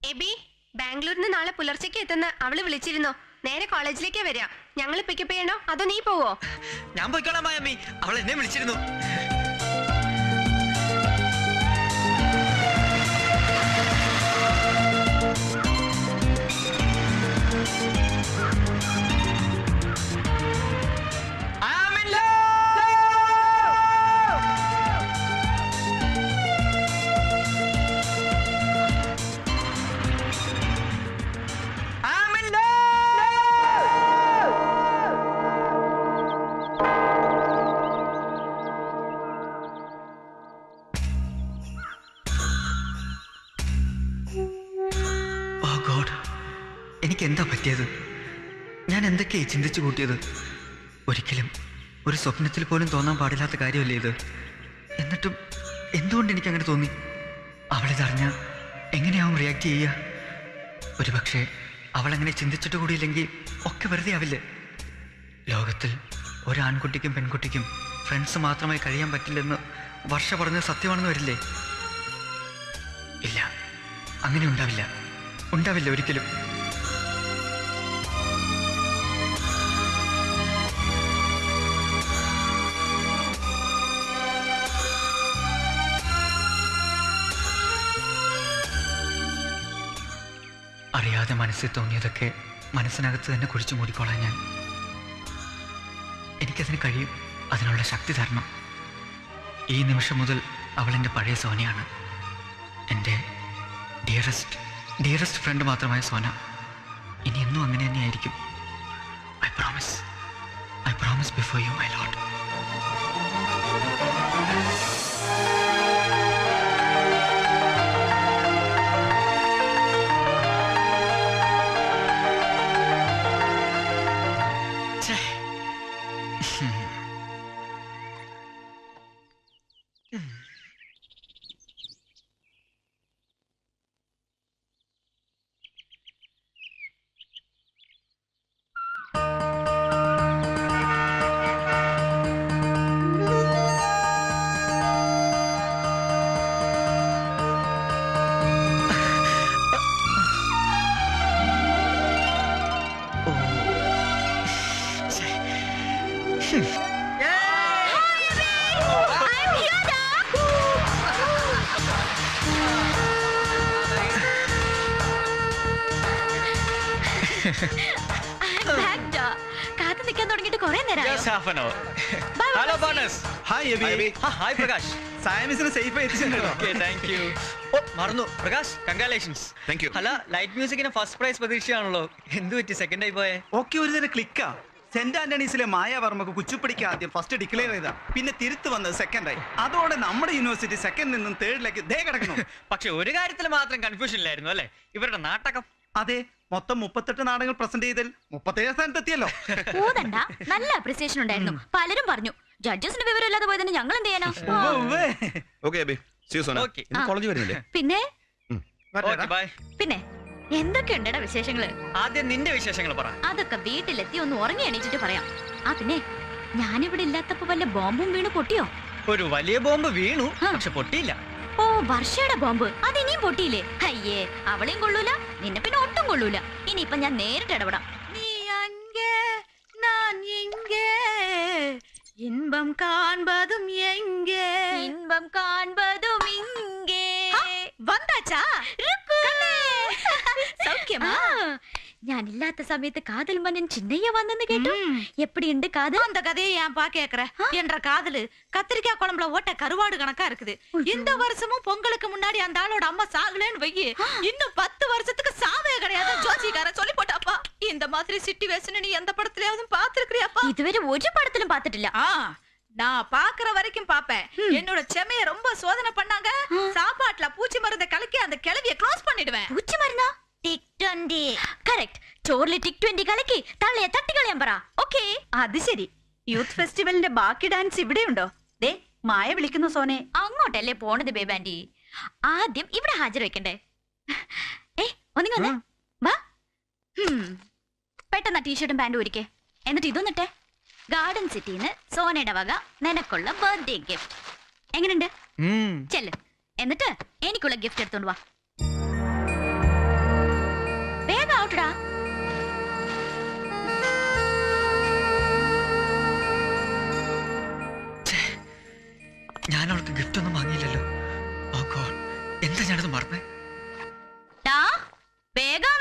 AB ബാംഗ്ലൂരിൽ നിന്ന് നാളെ പുലർച്ചയ്ക്ക് എത്തുന്ന അവള് വിളിച്ചിരുന്നോ നേരെ കോളേജിലേക്കേ വരിക ഞങ്ങൾ പിക്കപ്പ് ചെയ്യണോ അതോ നീ പോവോ ഞാൻ പോയിക്കോളാം മായമ്മി അവൾ എന്നെ വിളിച്ചിരുന്നു I'm in love! I'm in oh God എനിക്ക് എന്താ പറ്റിയത് ഞാൻ എന്തൊക്കെയായി ചിന്തിച്ചു കൂട്ടിയത് ഒരിക്കലും ഒരു സ്വപ്നത്തിൽ പോലും തോന്നാൻ പാടില്ലാത്ത കാര്യമല്ലേ ഇത് എന്നിട്ടും എന്തുകൊണ്ട് എനിക്ക് അങ്ങനെ തോന്നി അവളിതറിഞ്ഞ എങ്ങനെയാവും റിയാക്ട് ചെയ്യുക ഒരുപക്ഷെ അവളങ്ങനെ ചിന്തിച്ചിട്ട് കൂടിയില്ലെങ്കിൽ ഒക്കെ വെറുതെ ആവില്ലേ ലോകത്തിൽ ഒരു ആൺകുട്ടിക്കും പെൺകുട്ടിക്കും ഫ്രണ്ട്സ് മാത്രമായി കഴിയാൻ പറ്റില്ലെന്ന് വർഷ പറഞ്ഞത് സത്യമാണെന്ന് വരില്ലേ ഇല്ല അങ്ങനെ ഉണ്ടാവില്ല ഉണ്ടാവില്ല ഒരിക്കലും അറിയാതെ മനസ്സിൽ തോന്നിയതൊക്കെ മനസ്സിനകത്ത് തന്നെ കുഴിച്ചു മൂടിക്കോളാം ഞാൻ എനിക്കതിന് കഴിയും അതിനുള്ള ശക്തി തരണം ഈ നിമിഷം മുതൽ അവൾ എൻ്റെ പഴയ സോനയാണ് എൻ്റെ ഡിയറസ്റ്റ് ഡിയറസ്റ്റ് ഫ്രണ്ട് മാത്രമായ സോന ഇനി എന്നും അങ്ങനെ തന്നെയായിരിക്കും I promise I promise before you my lot കാത്തു നിൽക്കാൻ തുടങ്ങിയിട്ട് കുറെ നേരം Just half an hour. Hello, Bonus. Hi Abi ആ, hi, പ്രകാശ് സായമിസിന് സേഫ് എത്തിച്ചിട്ടുണ്ടോ ഓക്കെ താങ്ക് യു ഓ മറന്നു പ്രകാശ് കൺഗ്രാലേഷൻസ് Thank you. അല്ല ലൈറ്റ് മ്യൂസിക്കിന് ഫസ്റ്റ് പ്രൈസ് പ്രതീക്ഷയാണല്ലോ എന്ത് പറ്റി സെക്കൻഡ് ആയി പോയെ ഒക്കെ ഒരു തരം ക്ലിക്കാ സെന്റ് ആന്റണീസിലെ മായാവർമ്മക്ക് കുച്ചുപ്പിടിക്ക് ആദ്യം ഫസ്റ്റ് ഡിക്ലെയർ ചെയ്താ പിന്നെ തിരുത്ത് വന്നത് സെക്കൻഡ് ആയി അതോടെ നമ്മുടെ യൂണിവേഴ്സിറ്റി സെക്കൻഡ് നിന്നും തേർഡിലേക്ക് ദേ കിടക്കണം പക്ഷെ ഒരു കാര്യത്തിൽ മാത്രം കൺഫ്യൂഷൻ ഇല്ലായിരുന്നു അല്ലേ ഇവരുടെ നാട്ടകം അതെ മൊത്തം മുപ്പത്തെട്ട് നാടകങ്ങൾ പ്രസന്റ് ചെയ്തതിൽ മുപ്പത്തേഴ് സ്ഥാനത്തെത്തിയല്ലോ ഊതണ്ട നല്ല അപ്രിസിയേഷൻ ഉണ്ടായിരുന്നു പലരും പറഞ്ഞു ജഡ്ജസിന് വിവരമില്ലാതെ പോയതിന് ഞങ്ങൾ എന്ത് ചെയ്യാനാ ഉവ്വ് ഉവ്വ്. ഓക്കെ അബി സി സോന Okay. ഇന്ന് കോളേജ് വരുന്നില്ലേ പിന്നെ ഓക്കെ ബൈ പിന്നെ എന്തൊക്കെയുണ്ടടാ വിശേഷങ്ങള് ആദ്യം നിന്റെ വിശേഷങ്ങൾ പറ അതൊക്കെ വീട്ടിലെത്തി ഒന്ന് ഉറങ്ങി എണീച്ചിട്ട് പറയാം ആ പിന്നെ ഞാനിവിടെ ഇല്ലാത്തപ്പോ വല്ല ബോംബും വീണ് പൊട്ടിയോ ഒരു വലിയ ബോംബ് വീണു ആ. പക്ഷെ പൊട്ടിയില്ല ഓ വർഷയുടെ ബോംബ് അത് ഇനിയും പൊട്ടിയില്ലേ അയ്യേ അവളെയും കൊള്ളൂല നിന്നെ പിന്നെ ഒട്ടും കൊള്ളൂല ഇനിയിപ്പൊ ഞാൻ നേരിട്ട് ഇടപെടാം നീ അங்கே ഞാൻ ഇங்கே ഇൻപം കാൺപതും എங்கே ഇൻപം കാൺപതും ഇங்கே വന്നാച്ചാ സൗഖ്യമാ ഞാനില്ലാത്ത സമയത്ത് കാതൽ മന്നൻ ചിന്നയ്യ വന്നെന്ന് കേട്ടു എപ്പിടിയുണ്ട് കാതൽ அந்த கதையை ஏன் பா கேக்குற என்ற காதலு கத்திரிக்காய் குழம்புல ஓட்ட கருவாடு கணக்கா இருக்குது இந்த வருஷமும் பொங்கலுக்கு முன்னாடி அந்த ஆளோட அம்மா சாகலன்னு வையி இன்னும் பத்து வருஷத்துக்கு சாவே கிடையாது ஜோசிக்கார சொல்லி போட்டாப்பா இந்த மாதிரி சிட்டுவேஷன் நீ எந்த படத்துலயாவது பாத்துருக்கிறியாப்பா ഇതുവരെ ഒരു പടത്തിലും പാത്തിട്ടില്ല ஆ நான் பாக்குற வரைக்கும் பாப்பேன் என்னோட செமைய ரொம்ப சோதனை பண்ணாங்க சாப்பாட்டுல பூச்சி மருந்தை கலக்கி அந்த கிளவிய க்ளோஸ் பண்ணிடுவேன் പൂച്ച മരുന്നാ ടിക് ട്വന്റി കറക്റ്റ് ചോറിലെ ടിക് ട്വന്റി കലക്കി തള്ളയെ തട്ടിക്കളയാൻ പറ ഓക്കേ അത് ശരി യൂത്ത് ഫെസ്റ്റിവലിന്റെ ബാക്കി ഡാൻസ് ഇവിടെയുണ്ടോ ദേ മായ വിളിക്കുന്നു സോനെ അങ്ങോട്ടല്ലേ പോണത് ബേബാൻഡി ആദ്യം ഇവിടെ ഹാജർ വെക്കണ്ടേ ഏ ഒന്നിങ്ങ വന്നേ വാ ഹും. പെട്ടെന്ന് ടീഷർട്ടും പാൻറ്റും ഒരുക്കേ എന്നിട്ട് ഇതൊന്നിട്ടെ ഗാർഡൻ സിറ്റിന്ന് സോനയുടെ വക നിനക്കുള്ള ബർത്ത്ഡേ ഗിഫ്റ്റ് എങ്ങനെയുണ്ട് ചെല്ല് എന്നിട്ട് എനിക്കുള്ള ഗിഫ്റ്റ് എടുത്തോണ്ട് വാ ഞാൻ അവൾക്ക് ഗിഫ്റ്റ് ഒന്നും വാങ്ങിയില്ലല്ലോ ഓ ഗോഡ് എന്താ ഞാനത് മറന്നേ ടാ, വേഗം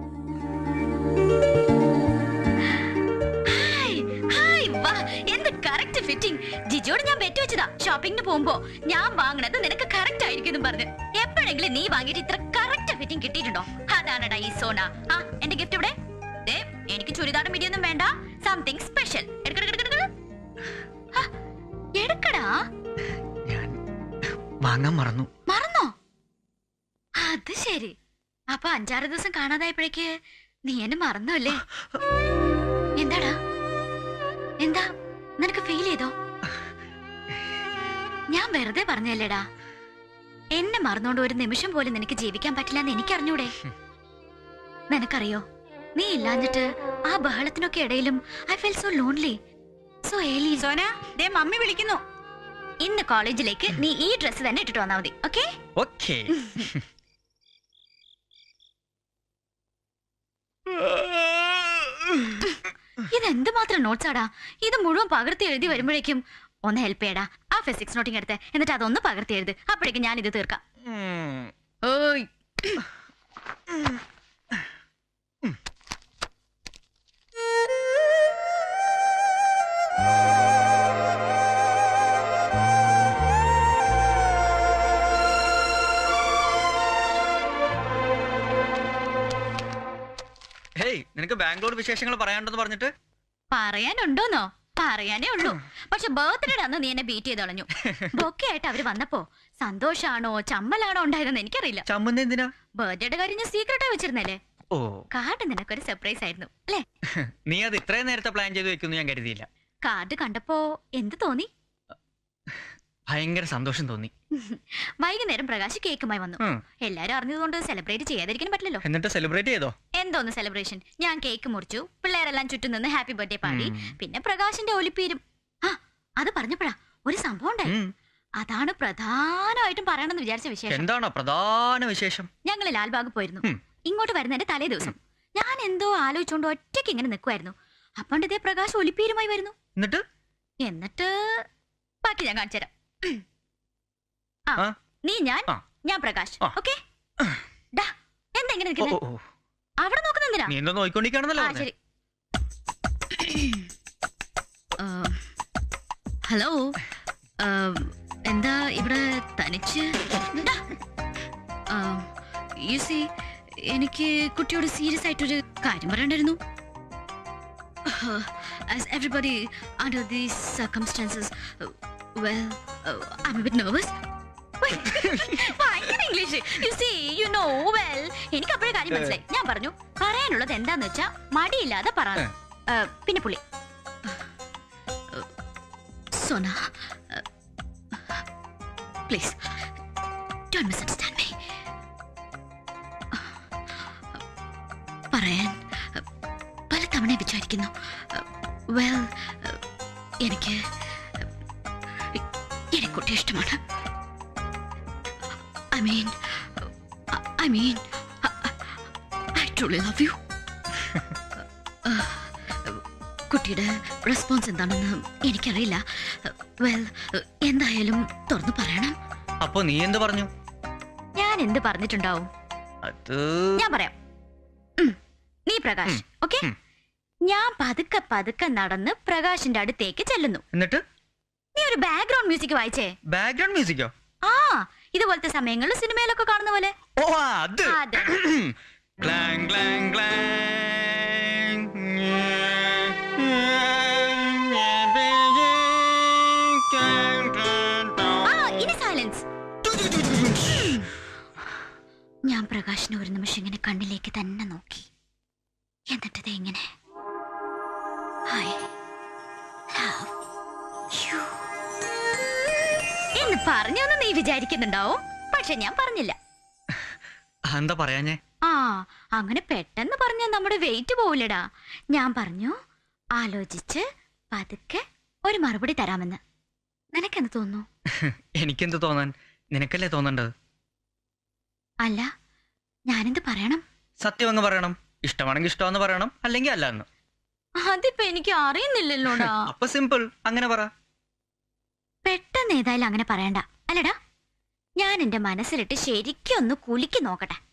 ഹായ്, ഹായ്, വാ, എന്ത് കറക്റ്റ് ഫിറ്റിംഗ് ജിജോട് ഞാൻ ബെറ്റ് വെച്ചതാ ഷോപ്പിങ്ങിന് പോകുമ്പോ ഞാൻ വാങ്ങണത് നിനക്ക് കറക്റ്റ് ആയിരിക്കും പറഞ്ഞ് എപ്പോഴെങ്കിലും നീ വാങ്ങിയിട്ട് ഇത്ര കറക്റ്റ് ഫിറ്റിംഗ് കിട്ടിയിട്ടുണ്ടോ അതാണടാ ഈ സോന ആ എന്റെ ഗിഫ്റ്റ് ഇവിടെ ദേ, എനിക്ക് ചുരിദാറും മിടിയൊന്നും വേണ്ട സംതിങ് സ്പെഷ്യൽ എടുക്കടാ ഞാൻ വാങ്ങാൻ മറന്നു മറന്നോ അത് ശരി അപ്പൊ അഞ്ചാറ് ദിവസം കാണാതായപ്പോഴേക്ക് നീ എന്നെ മറന്നു അല്ലേ എന്താടാ എന്താ നിനക്ക് ഫീൽ ചെയ്തോ ഞാൻ വെറുതെ പറഞ്ഞല്ലേടാ എന്നെ മറന്നോണ്ട് ഒരു നിമിഷം പോലും നിനക്ക് ജീവിക്കാൻ പറ്റില്ല എന്ന് എനിക്കറിഞ്ഞൂടെ നിനക്കറിയോ നീ ഇല്ലാഞ്ഞിട്ട് ആ ബഹളത്തിനൊക്കെ ഇടയിലും I fell so lonely so ഏലി സോന ദേ മമ്മി വിളിക്കുന്നു ഇന്ന് കോളേജിലേക്ക് നീ ഈ ഡ്രസ്സ് തന്നെ ഇട്ടിട്ട് വന്നാ മതി ഓക്കേ ഓക്കേ ഇതെന്ത് മാത്രം നോട്ട്സാടാ ഇത് മുഴുവൻ പകർത്തി എഴുതി വരുമ്പോഴേക്കും ഒന്ന് ഹെൽപ്പ് ചെയ്യടാ ആ ഫിസിക്സ് നോട്ടിങ് എടുത്ത് എന്നിട്ട് അതൊന്ന് പകർത്തി എഴുത് അപ്പോഴേക്കും ഞാൻ ഇത് തീർക്കാം ഓയ് ഹേയ് നിനക്ക് ബാംഗ്ലൂർ വിശേഷങ്ങൾ പറയാനുണ്ടെന്ന് പറഞ്ഞിട്ട് പറയാനുണ്ടോന്നോ പറയാനേ ഉള്ളൂ പക്ഷെ ബർത്ത്ഡേ അന്ന് നീ എന്നെ ബീറ്റ് ചെയ്ത് കളഞ്ഞു ബൊക്കെ ആയിട്ട് അവര് വന്നപ്പോ സന്തോഷാണോ ചമ്മലാണോ ഉണ്ടായതെന്ന് എനിക്കറിയില്ല ചമ്മുന്ന എന്തിനാ ബർത്ത്ഡേയുടെ കാര്യം ഞാൻ സീക്രട്ടായി വെച്ചിരുന്നല്ലേ ഓ കാർഡ് നിനക്കൊരു സർപ്രൈസ് ആയിരുന്നു അല്ലേ നീ അത് ഇത്രയും നേരത്തെ പ്ലാൻ ചെയ്ത് വെക്കുന്നു ഞാൻ കരുതിയില്ല കാർഡ് കണ്ടപ്പോ എന്ത് തോന്നി ഭയങ്കര സന്തോഷം തോന്നി വൈകുന്നേരം പ്രകാശ് കേക്കുമായി വന്നു ഉം. എല്ലാരും അറിഞ്ഞതുകൊണ്ട് സെലിബ്രേറ്റ് ചെയ്യാതിരിക്കാൻ പറ്റില്ലല്ലോ എന്നിട്ട് സെലിബ്രേറ്റ് ചെയ്തോ എന്തോന്ന് സെലിബ്രേഷൻ ഞാൻ കേക്ക് മുറിച്ചു പിള്ളേരെല്ലാം ചുറ്റും നിന്ന് ഹാപ്പി ബർത്ത്ഡേ പാടി പിന്നെ പ്രകാശിന്റെ ഒലിപ്പീരും ആ അത് പറഞ്ഞപ്പോഴാ ഒരു സംഭവം ഉണ്ടായി ഉം. അതാണ് പ്രധാനമായിട്ടും പറയണമെന്ന് വിചാരിച്ച വിശേഷം എന്താണോ പ്രധാന വിശേഷം ഞങ്ങൾ ലാൽബാഗ് പോയിരുന്നു ഉം. ഇങ്ങോട്ട് വരുന്നതിന്റെ തലേ ദിവസം ഞാൻ എന്തോ ആലോചിച്ചുകൊണ്ട് ഒറ്റയ്ക്ക് ഇങ്ങനെ നിൽക്കുമായിരുന്നു അപ്പണ്ട് ഇതേ പ്രകാശ് ഒലിപ്പീരുമായി വരുന്നു എന്നിട്ട് എന്നിട്ട് ബാക്കി ഞാൻ കാണിച്ചുതരാം ആ ആ. നീ ഞാൻ ആ. ഞാൻ പ്രകാശ് ആ. ഓക്കെ ഡാ എന്താ ഇങ്ങനെ ഓ, നിൽക്കുന്നത് ഓ, ഓ. അവിടെ നോക്കുന്നെന്തിനാ നീ എന്തോ നോയിക്കൊണ്ടിരിക്കണമെന്നല്ലോ ആ പറഞ്ഞേ. ശരി ഹലോ എന്താ ഇവിടെ തനിച്ച് യു സി എനിക്ക് കുട്ടിയോട് സീരിയസ് ആയിട്ടൊരു കാര്യം പറയണ്ടായിരുന്നു as everybody under these circumstances well I'm bit nervous ഭയങ്കര English you see you know well എനിക്ക് അപ്പോഴേ കാര്യം മനസ്സിലായി ഞാൻ പറഞ്ഞു പറയാനുള്ളത് എന്താന്ന് വെച്ചാ മടിയില്ലാതെ പറ പിന്നെ പുള്ളി Sona please don't misunderstand me പറയാൻ പലതവണ വിചാരിക്കുന്നു വെൽ എനിക്ക് എനിക്ക് കുട്ടി ഇഷ്ടമാണ് I mean I mean I truly love you കുട്ടിയുടെ റെസ്പോൺസ് എന്താണെന്ന് എനിക്കറിയില്ല വെൽ എന്തായാലും തുറന്നു പറയണം അപ്പൊ നീ എന്ത് പറഞ്ഞു ഞാൻ എന്ത് പറഞ്ഞിട്ടുണ്ടാവും അത് ഞാൻ പറയാം ഉം. നീ പ്രകാശ് ഓക്കെ ഉം. ഞാൻ പതുക്കെ പതുക്കെ നടന്ന് പ്രകാശിന്റെ അടുത്തേക്ക് ചെല്ലുന്നു എന്നിട്ട് നീ ഒരു ബാക്ക്ഗ്രൗണ്ട് മ്യൂസിക് വായിച്ചേ ബാക്ക്ഗ്രൗണ്ട് മ്യൂസിക്കോ ആ ഇതുപോലത്തെ സമയങ്ങളിൽ സിനിമയിലൊക്കെ കാണുന്ന പോലെ ഓ ആ, അത് അത് ക്ലാങ് ക്ലാങ് ക്ലാങ് ആ ഇനി സൈലൻസ് ഞാൻ പ്രകാശിനെ ഒരു നിമിഷം ഇങ്ങനെ കണ്ണിലേക്ക് തന്നെ നോക്കി എന്നിട്ട് ദേ ഇങ്ങനെ I love you. എന്ന് പറഞ്ഞൊന്ന് നീ വിചാരിക്കുന്നുണ്ടാവും പക്ഷെ ഞാൻ പറഞ്ഞില്ല എന്താ പറയാഞ്ഞേ ആ അങ്ങനെ പെട്ടെന്ന് പറഞ്ഞ നമ്മുടെ വെയിറ്റ് പോവില്ലടാ ഞാൻ പറഞ്ഞു ആലോചിച്ച് പതുക്കെ ഒരു മറുപടി തരാമെന്ന് നിനക്കെന്ത് തോന്നുന്നു എനിക്കെന്ത് തോന്നാൻ നിനക്കല്ലേ തോന്നണ്ടത് അല്ല ഞാനെന്ത് പറയണം സത്യം അങ്ങ് പറയണം ഇഷ്ടമാണെങ്കിൽ ഇഷ്ടമെന്ന് പറയണം അല്ലെങ്കിൽ അല്ല എന്ന് അതിപ്പോ എനിക്ക് അറിയുന്നില്ലല്ലോടാ അപ്പൊ സിമ്പിൾ അങ്ങനെ പറ പെട്ടെന്ന് ഏതായാലും അങ്ങനെ പറയണ്ട അല്ലടാ ഞാൻ എന്റെ മനസ്സിലിട്ട് ശരിക്കും ഒന്ന് കുലുക്കി നോക്കട്ടെ